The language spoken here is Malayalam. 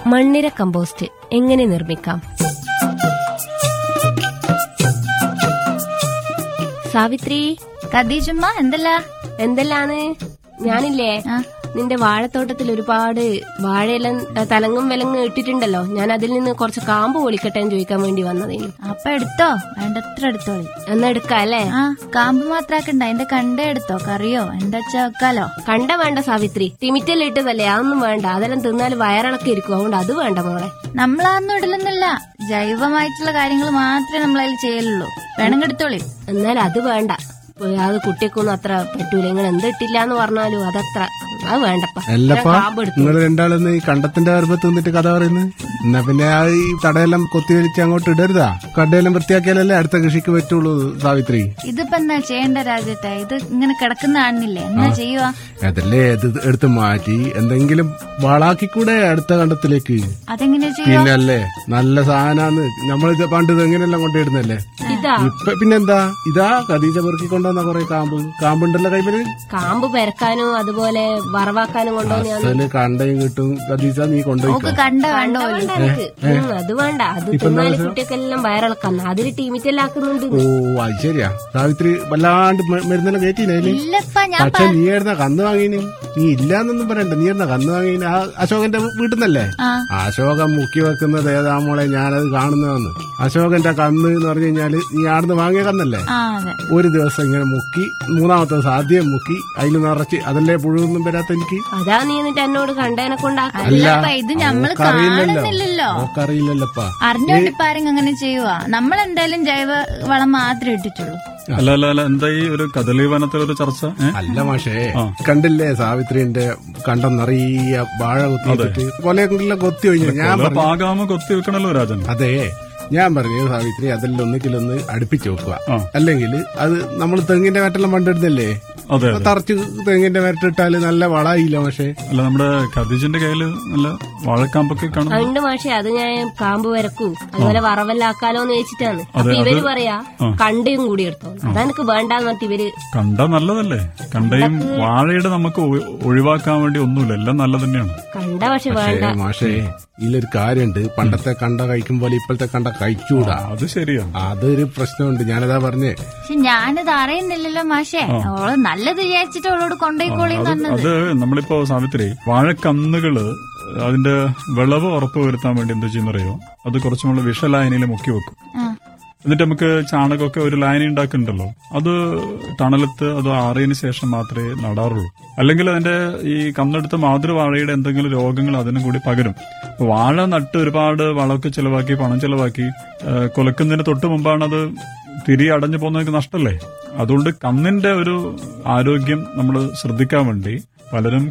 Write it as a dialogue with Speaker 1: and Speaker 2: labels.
Speaker 1: മണ്ണിര കമ്പോസ്റ്റ് എങ്ങനെ നിർമ്മിക്കാം സാവിത്രി
Speaker 2: കദീജമ്മ എന്തല്ല
Speaker 1: എന്തെല്ലാണ് ഞാനില്ലേ
Speaker 2: ആ.
Speaker 1: നിന്റെ വാഴത്തോട്ടത്തിൽ ഒരുപാട് വാഴയെല്ലാം ത- തലങ്ങും വിലങ്ങും ഇട്ടിട്ടുണ്ടല്ലോ ഞാൻ അതിൽ നിന്ന് കുറച്ച് കാമ്പ് പൊളിക്കട്ടെ എന്ന് ചോദിക്കാൻ വേണ്ടി വന്നതേനു
Speaker 2: അപ്പൊ എടുത്തോ വേണ്ടത്ര എടുത്തോളി
Speaker 1: എന്നാ എടുക്കാം അല്ലേ
Speaker 2: ആ കാമ്പ് മാത്രാക്കണ്ട അതിന്റെ കണ്ട എടുത്തോ കറിയോ എന്താ വെച്ചാ വെക്കാലോ
Speaker 1: കണ്ട വേണ്ട സാവിത്രി ടിമിറ്റെല്ലാം ഇട്ടതല്ലേ അതൊന്നും വേണ്ട അതെല്ലാം തിന്നാൽ വയറിളക്കി ഇരിക്കും അതുകൊണ്ട് അത് വേണ്ട മോളെ
Speaker 2: നമ്മളതൊന്നും ഇടലൊന്നുമില്ല ജൈവമായിട്ടുള്ള കാര്യങ്ങൾ മാത്രമേ നമ്മളതിൽ ചെയ്യലുള്ളൂ വേണമെങ്കിൽ എടുത്തോളി
Speaker 1: എന്നാൽ അത് വേണ്ട പോയി അത് കുട്ടിക്കൊന്നും അത്ര പറ്റൂല നിങ്ങൾ എന്തിട്ടില്ല എന്ന് പറഞ്ഞാലും അതത്ര അത് വേണ്ടപ്പ
Speaker 3: അല്ലപ്പാ
Speaker 1: ഞാൻ കാമ്പ് എടുത്തു
Speaker 3: നിങ്ങൾ രണ്ടാളൊന്ന് ഈ കണ്ടത്തിന്റെ ഗർഭത്ത് നിന്നിട്ട് കഥ പറയുന്നത് എന്നാ പിന്നെ ആ ഈ തടയെല്ലാം കൊത്തി വലിച്ച് അങ്ങോട്ട് ഇടരുതാ കടയെല്ലാം വൃത്തിയാക്കിയാലല്ലേ അടുത്ത കൃഷിക്ക് പറ്റുള്ളൂ സാവിത്രി
Speaker 2: ഇതിപ്പോ എന്താ ചെയ്യേണ്ട രാജ്യത്തെ ഇത് ഇങ്ങനെ കിടക്കുന്ന കാണുന്നില്ലേ എന്നാ ചെയ്യുക
Speaker 3: അതല്ലേ ഇത് എടുത്ത് മാറ്റി എന്തെങ്കിലും വളാക്കിക്കൂടെ അടുത്ത കണ്ടത്തിലേക്ക്
Speaker 2: അതെങ്ങനെ ചെയ്യുക
Speaker 3: പിന്നല്ലേ നല്ല സാധനാന്ന് നമ്മളിത് പണ്ട് ഇത് എങ്ങനെയെല്ലാം കൊണ്ടിടുന്നല്ലേ
Speaker 1: ഇതാ
Speaker 3: ഇപ്പൊ പിന്നെന്താ ഇതാ കദീജ പെറുക്കി കൊണ്ടുവന്ന കൊറേ കാമ്പ് കാമ്പുണ്ടല്ലോ കൈമല്
Speaker 1: കാമ്പ് പെരക്കാനും അതുപോലെ വറവാക്കാനും കൊണ്ടുവന്ന് ഞാൻ
Speaker 3: അസല് കണ്ടയും കിട്ടും കദീജ നീ കൊണ്ടുപോയിക്കോ
Speaker 2: നമുക്ക് കണ്ട വേണ്ട
Speaker 1: വേണ്ട
Speaker 2: പോലും
Speaker 1: എനിക്ക്. ഉം, അത് വേണ്ട അത് തിന്നാല് കുട്ടിയൊക്കെല്ലാം വയറിളക്കാം അതിൽ ടീമിറ്റെല്ലാം ആക്കുന്നുണ്ട്
Speaker 3: ഓ അത് ശരിയാ സാവിത്രി വല്ലാണ്ട് മ- മരുന്നെല്ലാം കയറ്റിനെ
Speaker 2: ഇല്ലപ്പ ഞാൻ
Speaker 3: പക്ഷെ നീ ആയിരുന്ന കന്ന് വാങ്ങീന് നീ ഇല്ലാന്നൊന്നും പറയണ്ട നീ ആയിരുന്ന കന്ന് വാങ്ങീന് ആ അശോകന്റെ വീട്ടിൽ നിന്നല്ലേ
Speaker 2: ആ
Speaker 3: അശോകൻ മുക്കി വെക്കുന്നത് ഏതാ മോളെ ഞാനത് കാണുന്നതെന്ന് അശോകന്റെ കന്ന് എന്ന് പറഞ്ഞു കഴിഞ്ഞാല് നീ ആടുന്ന് വാങ്ങിയ കന്നല്ലേ
Speaker 2: ആ അതെ
Speaker 3: ഒരു ദിവസം ഇങ്ങനെ മുക്കി മൂന്നാമത്തെ ദിവസം ആദ്യം മുക്കി അതിൽ നിറച്ച് അതല്ലേ പുഴുവൊന്നും വരാത്ത എനിക്ക്
Speaker 1: അതാ നീ എന്നിട്ട് എന്നോട് കണ്ടേനെ കൊണ്ടാക്ക
Speaker 2: അല്ലപ്പ ഇത് നമ്മള്
Speaker 3: ഓക്കറിയില്ലല്ലോ
Speaker 2: കാണുന്നില്ലല്ലോ
Speaker 3: ഓക്കറിയില്ലല്ലപ്പാ
Speaker 2: അറിഞ്ഞോണ്ട് ഇപ്പൊ ആരെങ്കിലും അങ്ങനെ ചെയ്യുക നമ്മൾ എന്തായാലും ജൈവ വളം മാത്രമേ ഇട്ടിട്ടുള്ളൂ
Speaker 4: അല്ല അല്ല അല്ല എന്താ ഈ ഒരു കദളി വനത്തിലൊരു ചർച്ച ഏ?
Speaker 3: അല്ല മാഷേ കണ്ടില്ലേ സാവിത്രിന്റെ കണ്ടം നിറയെ വാഴ കുത്തിയിട്ട് കൊലയെല്ലാം കൊത്തി കഴിഞ്ഞു ഞാൻ
Speaker 4: കൊല
Speaker 3: പറഞ്ഞു
Speaker 4: പാകാമ കൊത്തി വെക്കണല്ലോ രാജൻ
Speaker 3: അതെ ഞാൻ പറഞ്ഞു സാവിത്രി അതെല്ലാം ഒന്നിക്കിലൊന്ന് അടുപ്പിച്ച് വെക്കുക
Speaker 4: ആ.
Speaker 3: അല്ലെങ്കിൽ അത് നമ്മൾ തെങ്ങിന്റെ മറ്റെല്ലാം പണ്ടിടുന്നില്ലേ
Speaker 4: അതെ
Speaker 3: അപ്പൊ തറച്ച് തെങ്ങിന്റെ മരട്ടിട്ടാല് നല്ല വളായില്ല പക്ഷേ
Speaker 4: അല്ല നമ്മുടെ ഖദീജിന്റെ കയ്യില് നല്ല വാഴക്കാമ്പൊക്കെ കാണുന്നു
Speaker 1: ഉണ്ട് മാഷെ അത് ഞാൻ കാമ്പ് വരക്കൂ അതുപോലെ വറവെല്ലാം ആക്കാലോന്ന് ചോദിച്ചിട്ടാണ് അപ്പൊ ഇവര് പറയാ കണ്ടയും കൂടി എടുത്തോ അതെനിക്ക് വേണ്ടാന്ന് പറഞ്ഞിട്ട് ഇവര്
Speaker 4: കണ്ട നല്ലതല്ലേ കണ്ടയും വാഴയുടെ നമുക്ക് ഒ- ഒഴിവാക്കാൻ വേണ്ടി ഒന്നുമില്ല എല്ലാം നല്ല തന്നെയാണ്
Speaker 1: കണ്ട പക്ഷെ വേണ്ട
Speaker 3: പക്ഷേ മാഷേ ഇതിലൊരു കാര്യമുണ്ട് പണ്ടത്തെ കണ്ട കഴിക്കും പോലെ ഇപ്പോഴത്തെ കണ്ട കഴിച്ചൂടാ
Speaker 4: അത് ശരിയാ
Speaker 3: അതൊരു പ്രശ്നമുണ്ട് ഞാനതാ പറഞ്ഞേ
Speaker 2: പക്ഷെ ഞാനിത് അറിയുന്നില്ലല്ലോ മാഷേ ഓള് നല്ലത് വിചാരിച്ചിട്ട് അവളോട് കൊണ്ടുപോയിക്കോളി
Speaker 4: അത്
Speaker 2: തന്നത്
Speaker 4: അത് നമ്മളിപ്പോ സാവിത്രി വാഴക്കന്നുകള് അതിന്റെ വിളവ് ഉറപ്പ് വരുത്താൻ വേണ്ടി എന്താ ചെയ്യുന്നറിയോ അത് കുറച്ചും കൂടെ വിഷലായനിയിൽ മുക്കി വെക്കും
Speaker 2: ആ.
Speaker 4: എന്നിട്ട് നമുക്ക് ചാണകമൊക്കെ ഒരു ലായനി ഉണ്ടാക്കുന്നുണ്ടല്ലോ അത് ടണലത്ത് അത് ആറിയതിന് ശേഷം മാത്രമേ നടാറുള്ളൂ അല്ലെങ്കിൽ അതിന്റെ ഈ കന്നെടുത്ത മാതൃവാഴയുടെ എന്തെങ്കിലും രോഗങ്ങൾ അതിനും കൂടി പകരും അപ്പൊ വാഴ നട്ട് ഒരുപാട് വളമൊക്കെ ചെലവാക്കി പണം ചെലവാക്കി ആ, കൊലക്കുന്നതിന് തൊട്ട് മുമ്പാണ് അത് തിരി അടഞ്ഞു പോകുന്നതൊക്കെ നഷ്ടല്ലേ അതുകൊണ്ട് കന്നിന്റെ ഒരു ആരോഗ്യം നമ്മൾ ശ്രദ്ധിക്കാൻ വേണ്ടി പലരും